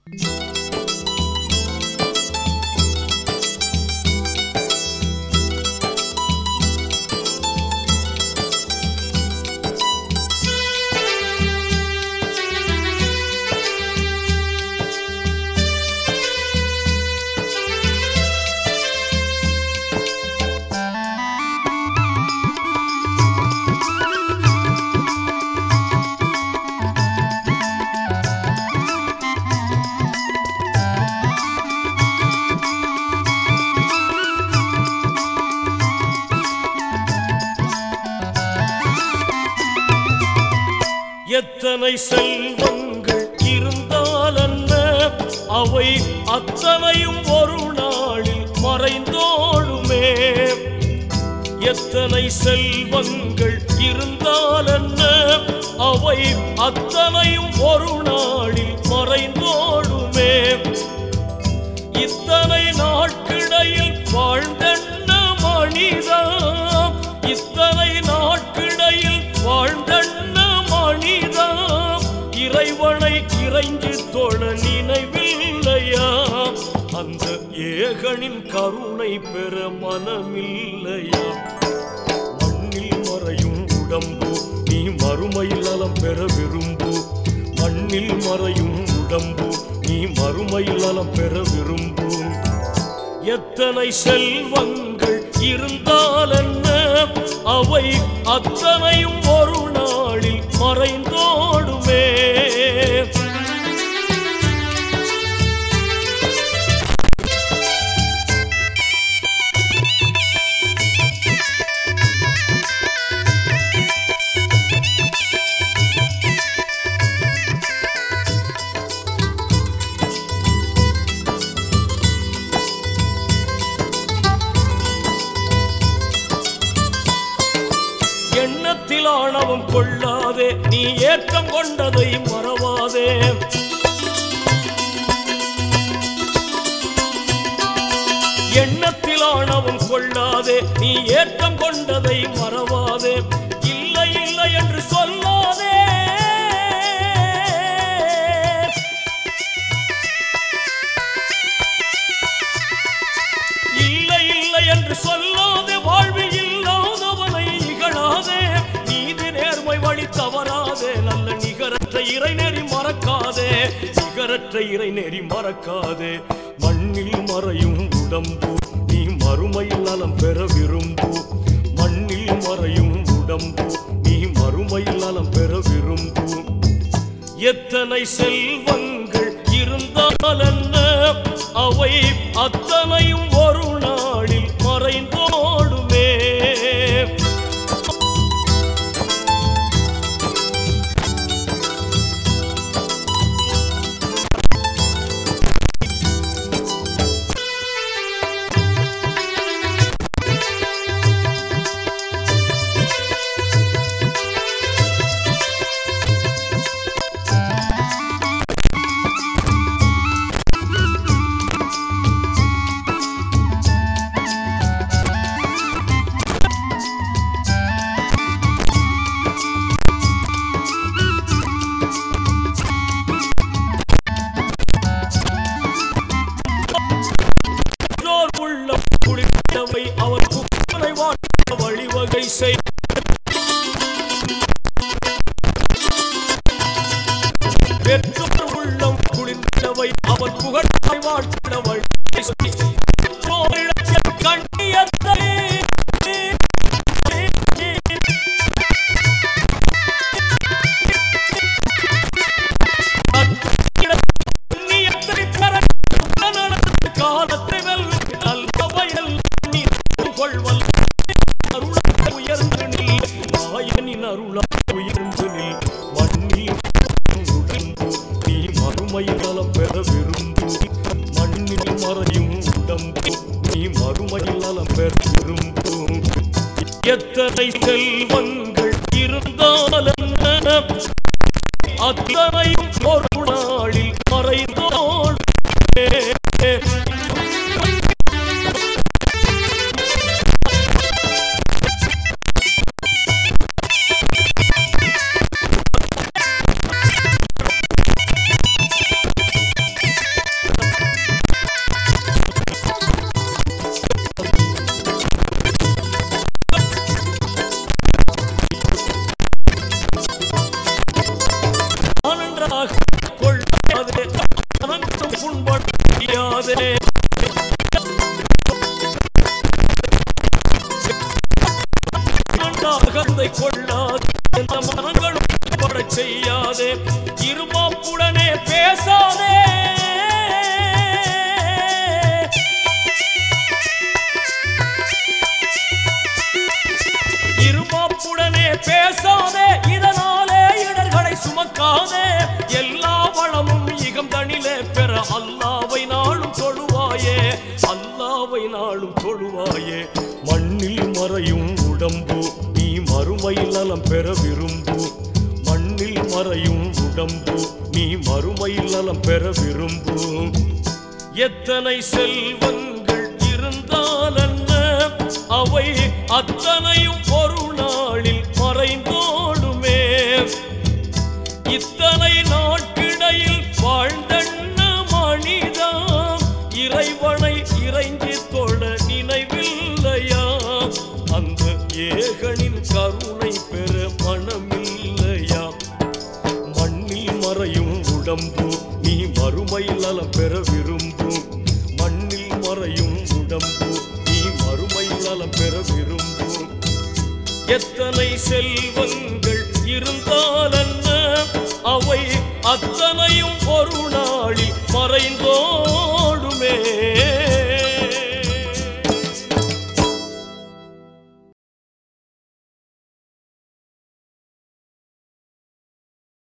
எத்தனை செல்வங்கள் இருந்தால் என்ன அவை அத்தனையும் ஒரு நாளில் மறைந்தோடுமே எத்தனை செல்வங்கள் இருந்தால் என்ன அவை அத்தனையும் ஒரு நாளில் மறைந்தோடுமே இத்தனை நாட்கிடையில் வாழ்ந்தென்ன மனிதா இத்தனை நாட்கிடையில் வாழ்ந்தென்ன மனிதா இறைவனை இறைஞ்சு தொழ நினைவில்லையா அந்த ஏகனின் கருணை பெற மனமில்லையா மண்ணில் மறையும் உடம்பு நீ மறுமையில் நலம் பெற விரும்பு மண்ணில் மறையும் உடம்பு நீ மறுமையில் நலம் பெற விரும்பு எத்தனை செல்வங்கள் இருந்தால் என்ன அவை அத்தனையும் ஒரு நாளில் மறைந்தோடுமே எண்ணத்தில் ஆணவம் கொள்ளாதே நீ ஏற்றம் கொண்டதை மறவாதே எண்ணத்தில் ஆணவம் கொள்ளாதே நீ ஏற்றம் கொண்டதை மறவாதே இல்லை இல்லை என்று சொல்லாதே இல்லை இல்லை என்று சொல்லாதே வாழ்வில் இல்லாதவனை இகழாதே நீதி நேர்மை வழி தவறாதே நல்ல நிகரற்ற இறை நெறி மறக்காதே நிகரற்ற இறை நெறி மறக்காதே மண்ணில் மறையும் உடம்பு நீ மறுமையில் நலம் பெற விரும்பு மண்ணில் மறையும் உடம்பு நீ மறுமையில் நலம் பெற விரும்பு எத்தனை செல்வங்கள் இருந்தால் என்ன அவை அத்தனையும் ஒரு நாளில் மறைந்தோடுமே பெற்றோர் உள்ள குளித்தவை அவர் புகழை வாழ வழிவகை செய் பெற்றோர் உள்ளம் குளிர்ந்தவை அவர் புகழை வாழ்த்திட வழிவகை செய். பெற்றோரிடத்தில் கண்ணியத்தை கண்ணியத்தை பெற உடனடி காலத்தை வெல்ல நல்லவையல் நீ கொள்வல் அருளாக உயர்ந்து நில் நாயனின் அருளாக உயர்ந்து நில் மண்ணில் உடம்பு நீ மறுமையில் நலம் பெற விரும்பு மண்ணில் மறையும் உடம்பு நீ மறுமையில் நலம் பெற விரும்பு எத்தனை செல்வங்கள் இருந்தால் என்ன அத்தனையும் ஒரு நாளில் மறைந்தோடுமே அல்லாவை நாளும் தொழுவாயே அல்லாவை நாளும் தொழுவாயே மண்ணில் மறையும் உடம்பு நீ மறுமையில் நலம் பெற விரும்பு மண்ணில் மறையும் உடம்பு நீ மறுமையில் நலம் பெற விரும்பு எத்தனை செல்வங்கள் இருந்தால் என்ன அவை அத்தனையும் ஒரு நாளில் மறைந்தோடுமே இத்தனை நாட்கிடையில் வாழ்ந்தண்ண மனிதா இறைவனை இறைஞ்சி தொட நினைவில்லையா அந்த ஏகனின் கருணை பெற மனமில்லையா மண்ணில் மறையும் உடம்பு நீ மறுமையில் நலம் பெற விரும்பும் மண்ணில் மறையும் உடம்பு நீ மறுமையில் நலம் பெற விரும்பும் எத்தனை செல்வங்கள் இருந்தால் என்ன அவை அத்தனையும் ஒரு நாளில் மறைந்தோடுமே